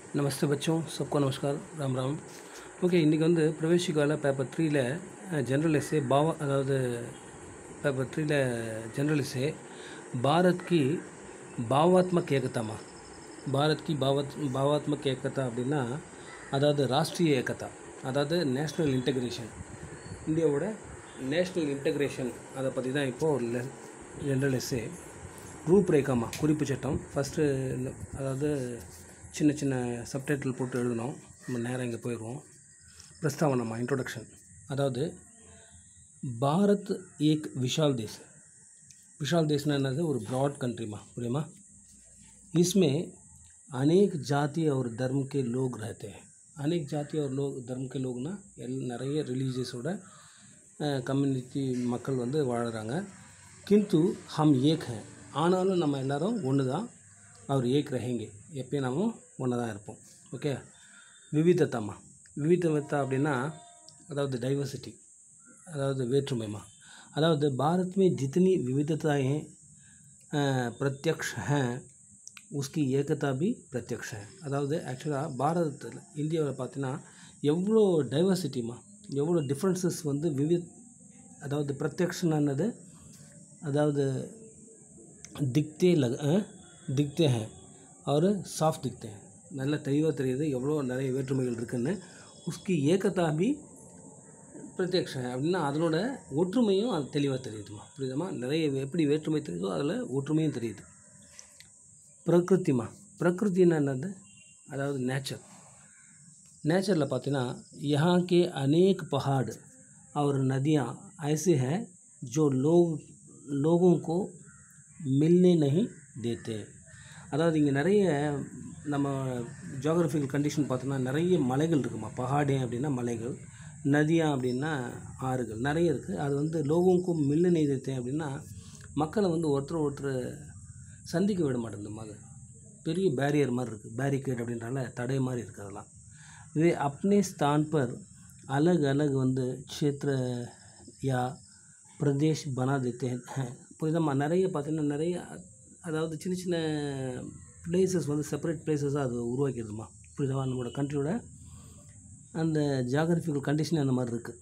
नमस्ते बच्चों सबको नमस्कार राम राम ஓகே இன்றைக்கி வந்து பிரவேசிக்கால பேப்பர் த்ரீல ஜென்ரல் எஸ்ஸே பாவா அதாவது பேப்பர் த்ரீல ஜென்ரல் எஸ்ஸே பாரத் கி பாவாத்மக் ஏகத்தாமா பாரத் கி பாவத் பாவாத்மக் ஏகத்தா அப்படின்னா அதாவது ராஷ்ட்ரிய ஏகத்தா அதாவது நேஷ்னல் இன்டகிரேஷன் இந்தியாவோட நேஷ்னல் இன்டகிரேஷன் அதை பற்றி தான் இப்போது ஜென்ரல் எஸ்ஸே ரூப்ரேகாமா குறிப்பு சட்டம் ஃபஸ்ட்டு அதாவது சின்ன சின்ன சப்டைட்டில் போட்டு எழுதணும் நம்ம நேரம் இங்கே போயிடுவோம் பிரஸ்தாவனமா இன்ட்ரோடக்ஷன் அதாவது பாரத் ஏக் விஷால் தேஸ் விஷால் தேஸ்னா என்னது ஒரு ப்ராட் कंट्रीमा புரியுமா इसमें अनेक जाति और धर्म के लोग रहते हैं अनेक जाति और लोग धर्म के लोगனா எல் நிறைய ரிலீஜியஸோட கம்யூனிட்டி மக்கள் வந்து வாழுறாங்க கிந்து ஹம் ஏக் ஹே ஆனாலும் நம்ம எல்லாரும் ஒன்று தான் அவர் ஏக் ரஹேங்கே எப்பயும் நாம ஒன்று தான் இருப்போம் ஓகே விவிதத்தாமா விவிதத்தா அப்படின்னா அதாவது டைவர்சிட்டி அதாவது வேற்றுமைமா அதாவது भारत में जितनी विविधताएं अ, प्रत्यक्ष हैं उसकी ஏகதா பி பிரத்யக்ஷ है அதாவது ஆக்சுவலாக பாரதத்தில் இந்தியாவில் பார்த்தீங்கன்னா எவ்வளோ டைவர்சிட்டிமா எவ்வளோ டிஃப்ரென்சஸ் வந்து விவித் அதாவது பிரத்யக்ஷனானது அதாவது दिखते लग अ, दिखते हैं और साफ दिखते हैं நல்ல தெளிவாக தெரியுது எவ்வளோ நிறைய வேற்றுமைகள் இருக்குன்னு உஸ்கி ஏகதா பி பிரத்யக்ஷ அப்படின்னா அதனோட ஒற்றுமையும் அது தெளிவாக தெரியுதுமா புரியுதுமா நிறைய எப்படி வேற்றுமை தெரியுதோ அதில் ஒற்றுமையும் தெரியுது பிரகிருத்திமா பிரகிருத்தின்னா என்னது அதாவது நேச்சர் नेचर பார்த்தீங்கன்னா यहाँ के अनेक पहाड़ और नदियाँ ऐसे हैं जो लोग लोगों को मिलने नहीं देते அதாவது இங்கே நிறைய நம்ம ஜியாகிரபிக்கல் கண்டிஷன் பார்த்தோன்னா நிறைய மலைகள் இருக்குமா பஹாடே அப்படின்னா மலைகள் நதியா அப்படின்னா ஆறுகள் நிறைய இருக்குது அது வந்து லோகோங்கும் மில்ல நெய்தத்தேன் அப்படின்னா மக்களை வந்து ஒருத்தர் ஒருத்தர் சந்திக்க விட மாட்டேங்குது அது பெரிய பேரியர் மாதிரி இருக்குது பேரிகேட் அப்படின்றால தடை மாதிரி இருக்குது அதெல்லாம் वे अपने स्थान पर अलग अलग வந்து क्षेत्र या பிரதேஷ் பனா தேத்தே हैं புரியுதம்மா நிறைய பார்த்தீங்கன்னா நிறைய அதாவது சின்ன சின்ன பிளேசஸ் வந்து செப்பரேட் பிளேசஸாக அது உருவாக்கிடுதுமா புரியுதா நம்மளோட கண்ட்ரியோட அந்த ஜியாகிரபிக்கல் கண்டிஷன் அந்த மாதிரி இருக்குது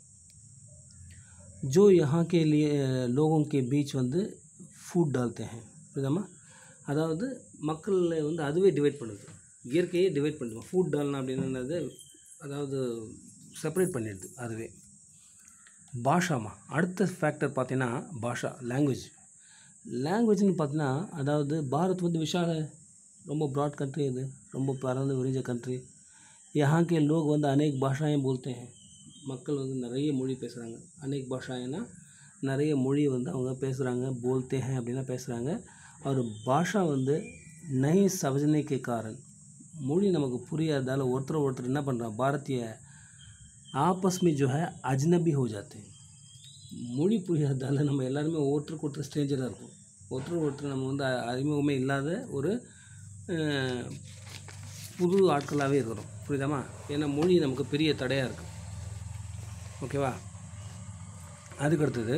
जो यहाँ के लिए लोगों के बीच வந்து ஃபுட் டால்ते हैं புரியுதாம்மா அதாவது மக்களை வந்து அதுவே டிவைட் பண்ணுது இயற்கையே டிவைட் பண்ணிடுவோம் ஃபுட் டால்னா அப்படின்றது அதாவது செப்பரேட் பண்ணிடுது அதுவே பாஷாமா அடுத்த ஃபேக்டர் பார்த்தீங்கன்னா பாஷா லாங்குவேஜ் லாங்குவேஜ்னு பார்த்தீங்கன்னா அதாவது பாரத் வந்து விஷால ரொம்ப ப்ராட் கண்ட்ரி அது ரொம்ப பறந்து விரிஞ்ச கண்ட்ரி यहाँ के लोग வந்து அநேக் பாஷாயும் बोलते हैं மக்கள் வந்து நிறைய மொழி பேசுகிறாங்க அநேக் பாஷாயனா நிறைய மொழி வந்து அவங்க பேசுகிறாங்க போல்தே हैं அப்படின்னா பேசுகிறாங்க और பாஷா வந்து நை சமஜ்னே கே காரன் மொழி நமக்கு புரியாததால் ஒருத்தர் ஒருத்தர் என்ன பண்ணுறான் பாரதிய ஆப்பஸ் में जो है अजनबी हो जाते हैं மொழி புரியாததால் நம்ம எல்லாருமே ஒருத்தருக்கு ஒருத்தர் ஸ்ட்ரேஞ்சராக இருக்கும் ஒருத்தர் ஒருத்தர் நம்ம வந்து அ- அறிமுகமே இல்லாத ஒரு அஹ், புது ஆட்களாகவே இருக்கிறோம் புரியுதாம்மா ஏன்னா மொழி நமக்கு பெரிய தடையாக இருக்குது ஓகேவா அதுக்கு அடுத்தது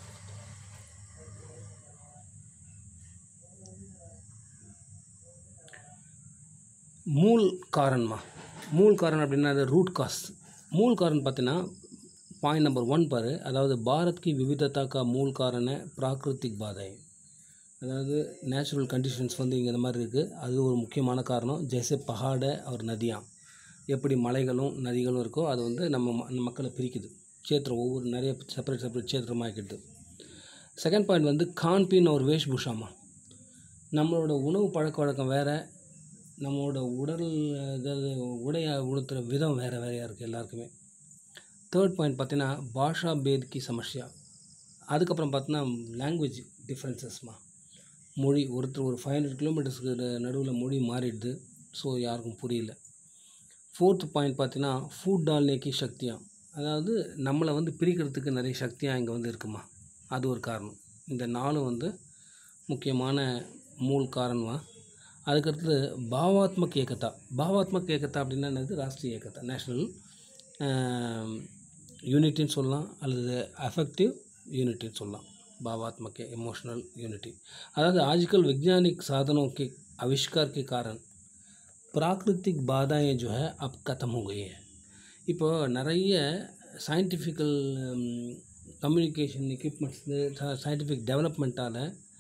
மூல் காரண்மா மூல் காரணம் அப்படின்னா அது ரூட் காஸ் மூல் காரணம் பார்த்தீங்கன்னா பாயிண்ட் நம்பர் ஒன் பாரு அதாவது பாரத் கி விவிதத்தா கா மூல் காரண பிராகிருத்திக் பாதை அதாவது நேச்சுரல் கண்டிஷன்ஸ் வந்து இங்கே இந்த மாதிரி இருக்குது அது ஒரு முக்கியமான காரணம் ஜெய்சே பஹாட ஒரு நதியாம் எப்படி மலைகளும் நதிகளும் இருக்கோ அது வந்து நம்ம ம- நம்ம மக்களை பிரிக்குது சேத்திரம் ஒவ்வொரு நிறைய செப்பரேட் செப்பரேட் சேத்திரமாக்கிடுது செகண்ட் பாயிண்ட் வந்து கான்பீன் ஒரு வேஷ்பூஷாமா நம்மளோட உணவு பழக்க வழக்கம் வேறு நம்மளோட உடல் அதாவது உடைய உடுத்துகிற விதம் வேறு வேறையாக இருக்குது எல்லாருக்குமே தேர்ட் பாயிண்ட் பார்த்தீங்கன்னா பாஷா பேத் கி சமஸ்யா அதுக்கப்புறம் பார்த்தீங்கன்னா லாங்குவேஜ் டிஃப்ரென்சஸ்மா மொழி ஒருத்தர் ஒரு ஃபைவ் ஹண்ட்ரட் கிலோமீட்டர்ஸ்க்கு நடுவில் மொழி மாறிடுது ஸோ யாருக்கும் புரியல ஃபோர்த் பாயிண்ட் பார்த்தீங்கன்னா ஃபுட் டால்னேக்கி சக்தியா அதாவது நம்மளை வந்து பிரிக்கிறதுக்கு நிறைய சக்தியாக இங்கே வந்து இருக்குமா அது ஒரு காரணம் இந்த நாலும் வந்து முக்கியமான மூல் காரணமா அதுக்கடுத்தது பாவாத்மக் ஏகத்தா பாவாத்மக் ஏகத்தா அப்படின்னா என்னது ராஷ்ட்ரிய ஏகத்தா நேஷ்னல் யூனிட்டின்னு சொல்லலாம் அல்லது அஃபெக்டிவ் यूनिटी சொல்லலாம் भावात्मक इमोशनल यूनिटी अर्थात आजकल वैज्ञानिक साधनों के आविष्कार के कारण प्राकृतिक बाधाएं जो है अब ख़त्म हो गई है இப்போ நிறைய சயின்டிஃபிக்கல் கம்யூனிகேஷன் எக்யூப்மெண்ட்ஸு சயின்டிஃபிக் டெவலப்மெண்ட்டால்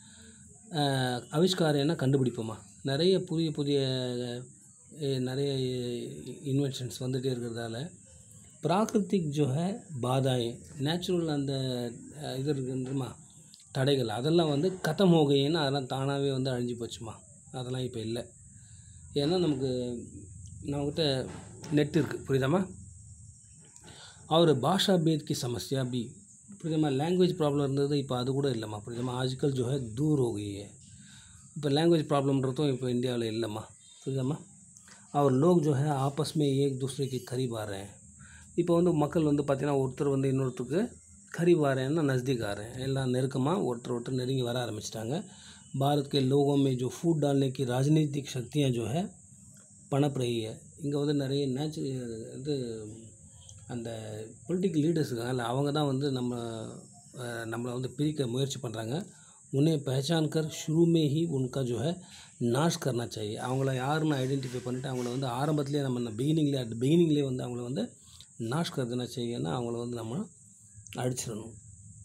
ஆவிஷ்காரம் கண்டுபிடிப்போமா நிறைய புதிய புதிய அஹ், நிறைய இன்வென்ஷன்ஸ் வந்துகிட்டே இருக்கிறதால பிராகிருத்திக் ஜோ ஹே பாதாயே நேச்சுரல் அந்த அஹ், இது இருக்குன்றமா தடைகள் அதெல்லாம் வந்து கத்தம் ஹோகைன்னு அதெல்லாம் தானாகவே வந்து அழிஞ்சு போச்சுமா அதெல்லாம் இப்போ இல்லை ஏன்னா நமக்கு நம்மக்கிட்ட நெட் இருக்குது புரியுதாம்மா और भाषा भेद की समस्या भी புரியுதாம்மா லாங்குவேஜ் ப்ராப்ளம் இருந்தது இப்போ அது கூட இல்லைம்மா புரியுதாம்மா ஆஜ்கல் जो है दूर हो गई है இப்போ லாங்குவேஜ் ப்ராப்ளம்ன்றதும் இப்போ இந்தியாவில் இல்லைம்மா புரியுதாம்மா और लोग जो है आपस में एक दूसरे के करीब आ रहे हैं இப்போ வந்து மக்கள் வந்து பார்த்திங்கன்னா ஒருத்தர் வந்து இன்னொருத்தருக்கு கரீப் आ रहे हैं ना नज़दीक आ रहे हैं எல்லாம் நெருக்கமாக ஒருத்தர் ஒருத்தர் நெருங்கி வர ஆரம்பிச்சிட்டாங்க भारत के लोगों में जो फूट डालने की राजनीतिक शक्तियाँ जो है பணப் रही है இங்கே வந்து நிறைய நேச்சு இது அந்த பொலிட்டிக்கல் லீடர்ஸ் இருக்காங்கல்ல அவங்க தான் வந்து நம்ம அஹ், நம்மளை வந்து பிரிக்க முயற்சி பண்ணுறாங்க உன்னை पहचान कर शुरू में ही उनका जो है நாஷ் करना चाहिए அவங்கள யாருன்னு ஐடென்டிஃபை பண்ணிவிட்டு அவங்கள வந்து ஆரம்பத்துலேயே நம்ம பிகினிங்லேயே அட் பிகினிங்லேயே வந்து அவங்கள வந்து நாஷ் करना चाहिएன்னா அவங்கள வந்து நம்ம அடிச்சிடணும்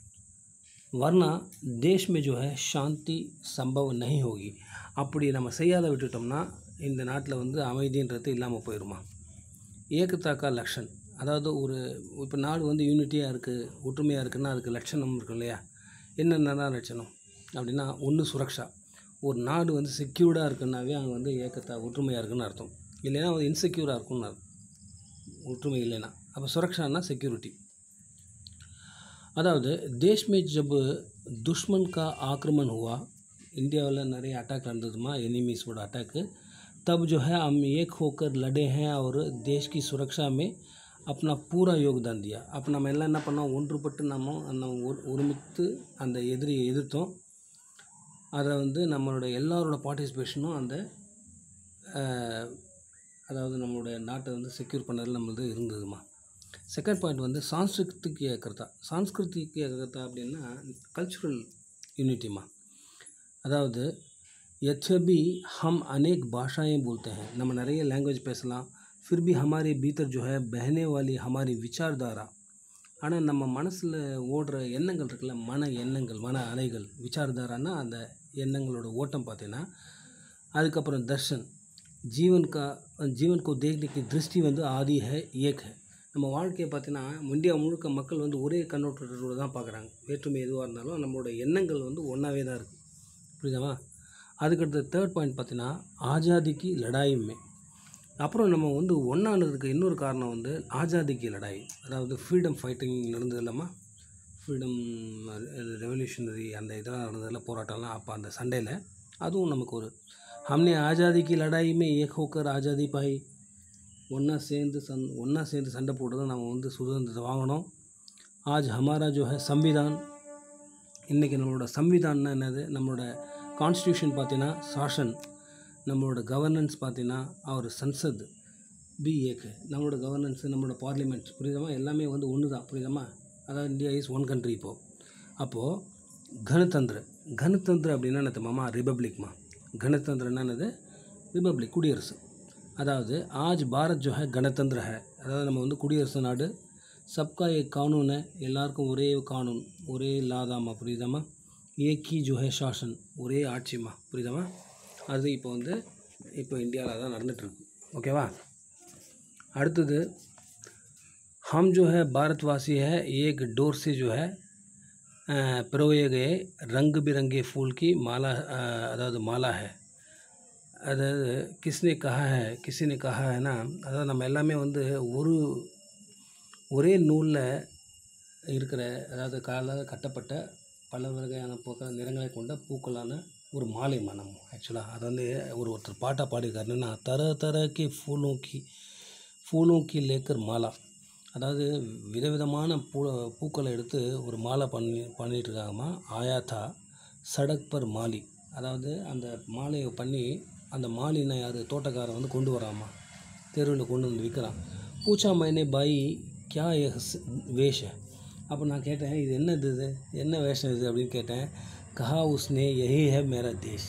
वरना देश में जो है शांति संभव नहीं होगी அப்படி நம்ம செய்யாத விட்டுட்டோம்னா இந்த நாட்டில் வந்து அமைதின்றது இல்லாமல் போயிடுமா ஏகத்தாக்கா லக்ஷன் அதாவது ஒரு இப்போ நாடு வந்து யூனிட்டியாக இருக்குது ஒற்றுமையாக இருக்குன்னா அதுக்கு லட்சணம் இருக்கும் இல்லையா என்னென்னலாம் லட்சணம் அப்படின்னா ஒன்று சுரக்ஷா ஒரு நாடு வந்து செக்யூர்டாக இருக்குன்னாவே அங்கே வந்து ஏக்கத்தா ஒற்றுமையாக இருக்குன்னு அர்த்தம் இல்லைன்னா அது இன்செக்யூராக இருக்கும்னு அர்த்தம் ஒற்றுமை இல்லைன்னா அப்போ சுரக்ஷான்னா செக்யூரிட்டி அதாவது देश में जब दुश्मन का आक्रमण हुआ இந்தியாவில் நிறைய அட்டாக் நடந்ததுமா எனிமீஸோட அட்டாக்கு तब जो है हम एक होकर लड़े हैं और देश की सुरक्षा में अपना पूरा योगदान दिया அப்போ நம்ம எல்லாம் என்ன பண்ணோம் ஒன்றுபட்டு நம்ம நம்ம ஒரு ஒருமித்து அந்த எதிரியை எதிர்த்தோம் அதை வந்து நம்மளோட எல்லாரோட பார்ட்டிசிபேஷனும் அந்த அஹ், அதாவது நம்மளுடைய நாட்டை வந்து செக்யூர் பண்ணதில் நம்மளது இருந்ததுமா செகண்ட் பாயிண்ட் வந்து சான்ஸ்கிருத்திக் ஏக்கர்த்தா சான்ஸ்கிருத்திக் ஏக்கர்த்தா அப்படின்னா கல்ச்சுரல் யூனிட்டிமா அதாவது यद्यपि हम अनेक भाषाएं बोलते हैं நம்ம நிறைய லாங்குவேஜ் பேசலாம் फिर भी हमारे भीतर जो है बहने वाली हमारी विचारधारा ஆனால் நம்ம மனசில் ஓடுற எண்ணங்கள் இருக்குல்ல மன எண்ணங்கள் மன அலைகள் விசாரதாரான்னா அந்த எண்ணங்களோட ஓட்டம் பார்த்தீங்கன்னா அதுக்கப்புறம் தர்ஷன் ஜீவன் கா ஜீவன் கோ देखने की दृष्टि வந்து ஆதி है एक है நம்ம வாழ்க்கையை பார்த்தீங்கன்னா இந்தியா முழுக்க மக்கள் வந்து ஒரே கண்ணோட்டத்தோடு தான் பார்க்குறாங்க வேற்றுமை எதுவாக இருந்தாலும் நம்மளோட எண்ணங்கள் வந்து ஒன்றாவே தான் இருக்குது புரியுதாவா அதுக்கடுத்த தேர்ட் பாயிண்ட் பார்த்தீங்கன்னா ஆஜாதிக்கு லடாயுமே அப்புறம் நம்ம வந்து ஒன்றானதுக்கு இன்னொரு காரணம் வந்து ஆஜாதிக்கு லடாய் அதாவது ஃப்ரீடம் ஃபைட்டிங் நடந்தது இல்லாமல் ஃப்ரீடம் ரெவல்யூஷனரி அந்த இதெல்லாம் நடந்ததில்ல போராட்டம்லாம் அப்போ அந்த சண்டையில் அதுவும் நமக்கு ஒரு हमने आज़ादी की लड़ाई में एक होकर आज़ादी पाई ஒன்றா சேர்ந்து சந் ஒன்றா சேர்ந்து சண்டை போட்டு தான் நம்ம வந்து சுதந்திரத்தை வாங்கினோம் ஆஜ் ஹமாரா ஜோ ஹே சம்விதான் இன்றைக்கி நம்மளோட சம்விதான்னா என்னது நம்மளோட கான்ஸ்டியூஷன் பார்த்தீங்கன்னா சாசன் நம்மளோட கவர்னன்ஸ் பார்த்தீங்கன்னா அவர் சன்சத் பி ஏக்கு நம்மளோட கவர்னன்ஸ் நம்மளோட பார்லிமெண்ட் புரியுதமா எல்லாமே வந்து ஒன்று தான் புரியுதமா அதாவது இந்தியா இஸ் ஒன் கண்ட்ரி இப்போது அப்போது கணதந்திர கணதந்திர அப்படின்னா என்னது மாமா ரிபப்ளிக்மா கணதந்திரன்னா என்னது ரிபப்ளிக் குடியரசு அதாவது ஆஜ் பாரத் ஜோ ஹே கணதந்திர ஹே அதாவது நம்ம வந்து குடியரசு நாடு சப்கா ஏக் கானூன் है எல்லாருக்கும் ஒரே கானூன் ஒரே லாதாமா புரியுதாம்மா ஏக் ஹி ஜோ ஹே சாசன் ஒரே ஆட்சிமா புரியுதாம்மா அது இப்போ வந்து இப்போ இந்தியாவில் தான் நடந்துகிட்ருக்கு ஓகேவா அடுத்தது हम जो है भारतवासी है एक डोर से जो है अ, पिरोए गए रंग बिरंगे फूल की माला अ, அதாவது மாலா है அதாவது கிஸ்னே கஹா है கிசி ने कहा है ना அதாவது நம்ம எல்லாமே வந்து ஒரு ஒரே நூலில் இருக்கிற அதாவது காலால் கட்டப்பட்ட பல வகையான பூக்கள் நிறங்களை கொண்ட பூக்களான ஒரு மாலை மனம் ஆக்சுவலாக அது வந்து ஒரு ஒருத்தர் பாட்டாக பாடியிருக்காரு என்னன்னா தர தர கி ஃபூலோं की फूलों की लेकर மாலா அதாவது விதவிதமான பூ பூக்களை எடுத்து ஒரு மாலை பண்ணி பண்ணிட்டு இருக்காங்கம்மா ஆயாத்தா சடக் பர் மாலி அதாவது அந்த மாலையை பண்ணி அந்த மாலினா யார் தோட்டக்காரன் வந்து கொண்டு வராமா தெருவில் கொண்டு வந்து விற்கிறான் பூச்சா மைனே பாய் கியா எஹ் வேஷ அப்போ நான் கேட்டேன் இது என்னது இது என்ன வேஷம் இது அப்படின்னு கேட்டேன் கஹா உஸ்னே யஹி ஹே மேரா தேஷ்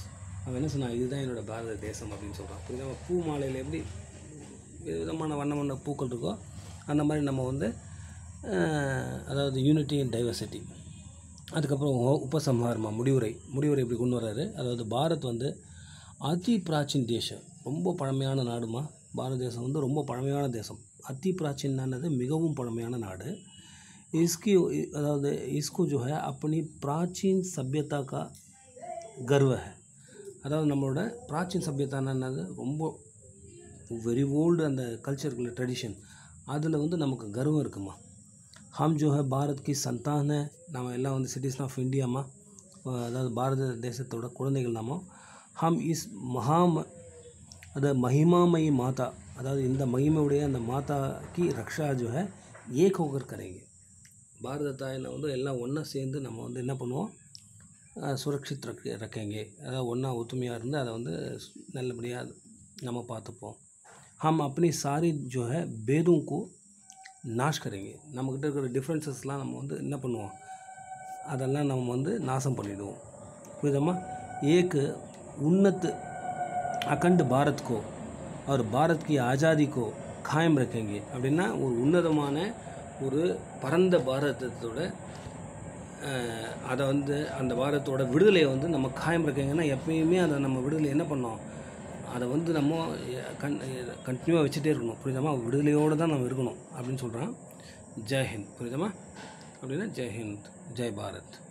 அவன் என்ன சொன்னான் இதுதான் என்னோட பாரத தேசம் அப்படின்னு சொல்கிறான் புரியுதா பூ மாலையில் எப்படி விதமான வண்ண வண்ண பூக்கள் இருக்கோ அந்த மாதிரி நம்ம வந்து அஹ், அதாவது யூனிட்டி அண்ட் டைவர்சிட்டி அதுக்கப்புறம் உ- உபசம்ஹாரமா முடிவுரை முடிவுரை இப்படி கொண்டு வர்றாரு அதாவது பாரத் வந்து அதி பிராச்சீன் தேசம் ரொம்ப பழமையான நாடுமா பாரத தேசம் வந்து ரொம்ப பழமையான தேசம் அதி பிராச்சீனானது மிகவும் பழமையான நாடு इसकी அதாவது इसको जो है अपनी प्राचीन सभ्यता का गर्व है அதாவது நம்மளோட பிராச்சீன் சभ्यताனது ரொம்ப வெரி ஓல்டு அந்த கல்ச்சருக்குள்ள ட்ரெடிஷன் அதில் வந்து நமக்கு கர்வம் இருக்குமா ஹம் ஜோ ஹே பாரத் கி சந்தான நம்ம எல்லாம் வந்து சிட்டிசன் ஆஃப் இந்தியாமா அதாவது பாரத தேசத்தோட குழந்தைகள் நாமோ ஹம் இஸ் மகாம அது மகிமாமயி மாதா அதாவது இந்த மகிமையுடைய அந்த மாதா கி ரக்ஷா ஜோ ஹே ஏக் ஹோகர் கரேங்க பாரத தாயினை வந்து எல்லாம் ஒன்றா சேர்ந்து நம்ம வந்து என்ன பண்ணுவோம் அஹ், சுரக்ஷித் ரக்க ரக்கேங்க அதாவது ஒன்றா ஒத்துமையாக இருந்து அதை வந்து நல்லபடியாக நம்ம பார்த்துப்போம் ஹம் अपनी सारी जो है भेदों को நாஷ் கரேங்க நம்மக்கிட்ட இருக்கிற டிஃப்ரென்சஸ்லாம் நம்ம வந்து என்ன பண்ணுவோம் அதெல்லாம் நம்ம வந்து நாசம் பண்ணிடுவோம் புரியுதம்மா ஏக்கு உன்னத் அகண்ட் பாரத் கோ और பாரத் की ஆஜாதி கோ காயம் ரக்கேங்க அப்படின்னா ஒரு உன்னதமான ஒரு பரந்த பாரதத்தோட அஹ், அதை வந்து அந்த பாரதத்தோட விடுதலையை வந்து நம்ம காயம் ரக்கேங்கன்னா எப்பயுமே அதை நம்ம விடுதலை என்ன பண்ணோம் அதை வந்து நம்ம கன் கண்டினியூவாக வச்சுட்டே இருக்கணும் புரியுதமா விடுதலையோடு தான் நம்ம இருக்கணும் அப்படின்னு சொல்கிறான் ஜெய்ஹிந்த் புரியுதமா அப்படின்னா ஜெய்ஹிந்த் ஜெய் பாரத்